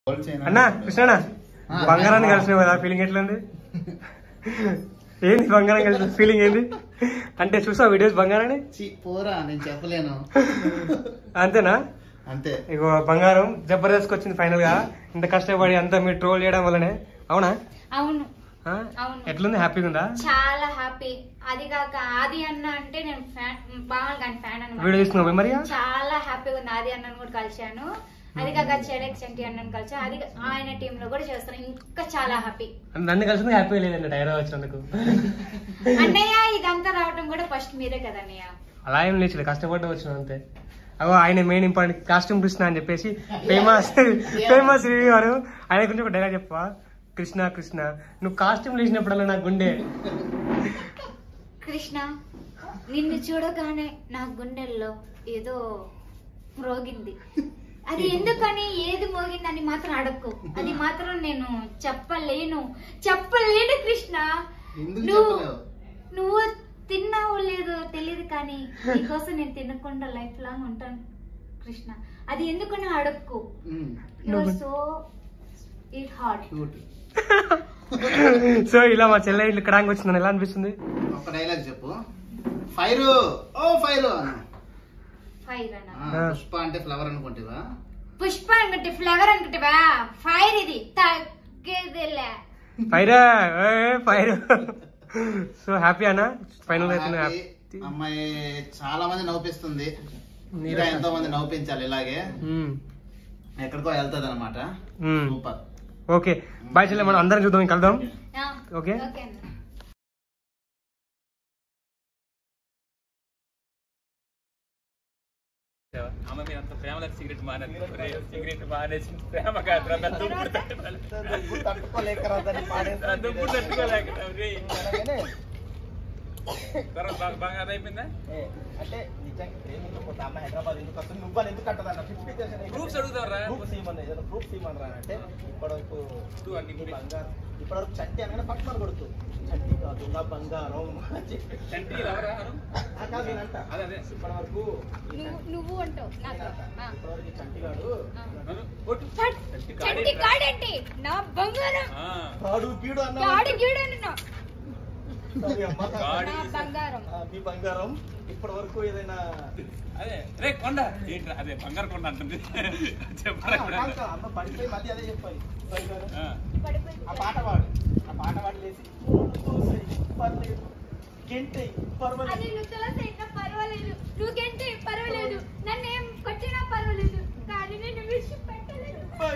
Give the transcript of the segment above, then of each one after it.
అన్నా కృష్ణనా బంగారాన్ని కలిసినావు కదా ఫీలింగ్ ఎట్లుంది ఏంది బంగారం కలిసిన ఫీలింగ్ ఏంది అంటే చూసావు వీడియోస్ బంగారాన్ని చి పోరా నేను చెప్పలేను అంతేనా అంతే ఇగో బంగారం జబర్దస్త్ వచ్చింది ఫైనల్ గా ఇంత కష్టపడి అంతా మీరు ట్రోల్ చేయడం వల్లనే అవునా అవును ఆ? అవును. ఎట్లుంది హ్యాపీగా ఉందా చాలా హ్యాపీ అది కాక ఆది అన్న అంటే నేను ఫ్యాన్ బాగా కానీ ఫ్యాన్ వీడియో అన్నమాట చూస్తున్నావు మరి చాలా హ్యాపీగా ఉంది ఆది అన్నను కూడా కలిశాను అది కాక చెడెక్ సెంటి అన్నను కలిసాను అది ఆయన టీమ్ లో కూడా చేస్తాను ఇంకా చాలా హ్యాపీ నన్ను కలిసింది హ్యాపీ లేదండి హైదరాబాద్ వచ్చినందుకు అన్నయ్య ఇదంతా రావడం కూడా ఫస్ట్ మీరే కదా అన్నయ్య అలా ఏం లేదు కష్టపడ్డా వచ్చిన అంతే అగో ఆయన మెయిన్ ఇంపార్టెంట్ కాస్ట్యూమ్ కృష్ణ అని చెప్పేసి ఫేమస్ ఫేమస్ రివ్యూ వారు ఆయన గురించి ఒక డైలాగ్ చెప్పవా కృష్ణ కృష్ణ నువ్వు కాస్ట్యూమ్ వేసినప్పుడల్లా నా గుండె కృష్ణ నిన్ను చూడగానే నా గుండెల్లో ఏదో మ్రోగింది అది ఎందుకని ఏది మోగిందని మాత్రం అడక్కు అది మాత్రం నేను చెప్పలేను చెప్పలేను కృష్ణ ఎందుకు నువ్వు చెప్పలేవు? నువ్వు తిన్నావో లేదో తెలియదు కానీ నీకోసం నేను తినకుండా లైఫ్ లాంగ్ ఉంటాను కృష్ణ అది ఎందుకని అడక్కు నువ్వు- so it heart cute so ఇలా మా చెల్లె ఇల్లు ఇక్కడ వచ్చిందని ఎలా అనిపిస్తుంది ఒక డైలాగ్ చెప్పు ఫైర్ ఓ ఫైర్ ఫైర్ అన్న పుష్ప అంటే ఫ్లవర్ అనుకుంటేవా పుష్ప అనుకుంటే ఫ్లేవర్ అనుకుంటేవా ఫైర్ ఇది తగ్గేదిలే ఫైర్ ఫైర్ సో హ్యాపీ అన్న ఫైనల్ అయితే Happy. అమ్మాయి చాలా మంది నవ్విస్తుంది ఇంకా ఎంతో మంది నవ్వించాలి ఇలాగే ఎక్కడికో వెళ్తుంది అనమాట సూపర్ ఓకే బాయ్ చెల్లె మనం అందరం చూద్దాం ఇంక కలుద్దాం ఆ, ఓకే. ఓకే అన్న అమ్మ మీరు అంత ప్రేమలో సిగరెట్ మానేది సిగరెట్ మానేసి ప్రేమ కాదురా నా దుమ్ముడు తట్టుకోలేక నా దుమ్ముడు తట్టుకోలేక రే. తర్వాత బాగా బాగా అయిపోయిందా అంటే నిజంగా ప్రేమించకపోతే అమ్మాయి హైదరాబాద్ ఎందుకు వస్తుంది నువ్వు ఎందుకు కట్టదన్న ఫిఫ్టీ Proofs అడుగుతారా? ప్రూఫ్స్ ఇవ్వమని ఏదైనా ప్రూఫ్స్ ఇవ్వమని అంటే ఇప్పటివరకు Two అన్ని నీ proofs. బంగారం ఇప్పటివరకు చంటి అనగానే పక్కన కొడుతు చంటి కాదు నా బంగారం అని చెప్పి. చంటి ఎవరా అను? ఆ కాదు నేనంట అదే అదే ఇప్పటివరకు నువ్వు నువ్వు అంటావు నాకు ఆ, ఇప్పటివరకు ఈ చంటిగాడు ఆ. అను. కొట్టు. చట్, చంటి చంటి కాడేంట్రా? కాడంటే నా బంగారం ఆ. కాడు గీడు అన్న కాడు గీడను సారీ అమ్మ. గాడి. నా బంగారం ఆ, మీ బంగారం ఇప్పటి వరకు ఏదైనా అదే రే కొండ ఏంట్రా అదే బంగారు కొండ అంటుంది ఆ, చెప్పరా కాదు, కాదు, అమ్మ పడిపోయి మళ్ళీ అదే చెప్పాలి బంగారం. ఆ. పడిపోయింది. ఆ పాట పాడు ఆ పాట పాడి లేచి చూసేయ్, పర్లేదు గెంటేయ్, అది పర్వాలేదు నువ్వు తోసేసినా పర్వాలేదు నువ్వుకంటే పర్వాలేదు నన్ను ఏం కొట్టినా పర్వాలేదు కానీ నేను విషి పెట్టలేదు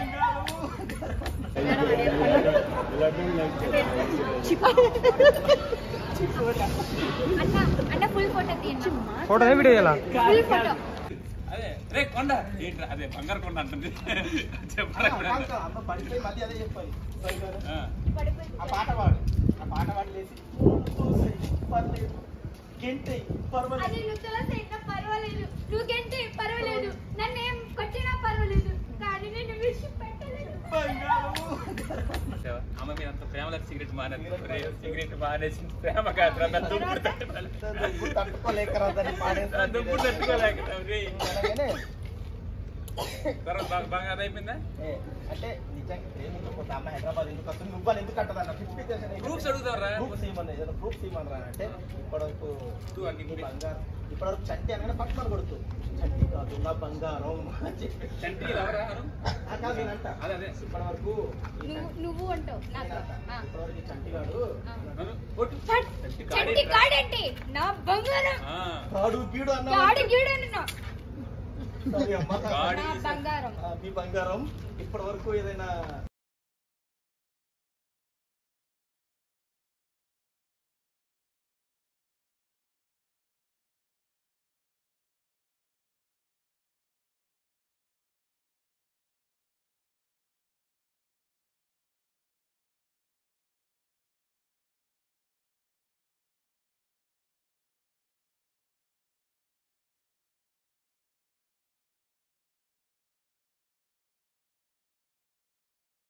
అన్న అన్న ఫుల్ ఫోటో తీయండి ఫోటో వీడియో చేయాలా ఫుల్ ఫోటో అదే రే కొండ ఏంట్రా అదే బంగారు కొండ అంటుంది చెప్పరా కాదు, కాదు, అమ్మ పడిపోయి మళ్ళీ అదే చెప్పాలి బంగారం. ఆ. పడిపోయింది. ఆ పాట పాడు ఆ పాట పాడి లేచి చూసేయ్, పర్లేదు గెంటేయ్, అది పర్వాలేదు నువ్వు తోసేసినా పర్వాలేదు నువ్వుకంటే పర్వాలేదు నన్ను ఏం కొట్టినా పర్వాలేదు కానీ నేను విషి పెట్టలేదు అమ్మ మీరు అంత ప్రేమలో సిగరెట్ మానేది రే, సిగరెట్ మానేసి ప్రేమ కాదురా నా దుమ్ముడు తట్టుకోలేక నువ్వు తట్టుకోలేకరాదని నా పాడేస్తా దుమ్ముడు తట్టుకోలేక రే. అనగానే, తర్వాత బాగా బాగా అయిపోయిందా ఏ, అంటే నిజంగా ప్రేమించకపోతే అమ్మాయి హైదరాబాద్ ఎందుకు వస్తుంది నువ్వు ఎందుకు కట్టదన్న ఫిఫ్టీ Proofs అడుగుతారా? ప్రూఫ్స్ ఇవ్వమని ఏదైనా ప్రూఫ్స్ ఇవ్వమని అంటే ఇప్పటివరకు Two అన్ని నీ proofs. బంగారం ఇప్పటివరకు చంటి అనగానే పక్కన కొడుతు చంటి కాదు నా బంగారం అని చెప్పి. చంటి ఎవరా అను? ఆ కాదు నేనంట అదే అదే ఇప్పటివరకు ఈ నువ్వు నువ్వు అంటావు నాకు నేనంట. ఆ. ఇప్పటివరకు ఈ చంటిగాడు ఆ. అను. కొట్టు. చట్, చంటి చంటి కాడేంట్రా? కాడంటే నా బంగారం ఆ. కాడు గీడు అన్న కాడు గీడను సారీ అమ్మ. గాడి. నా బంగారం ఆ, మీ బంగారం ఇప్పటి వరకు ఏదైనా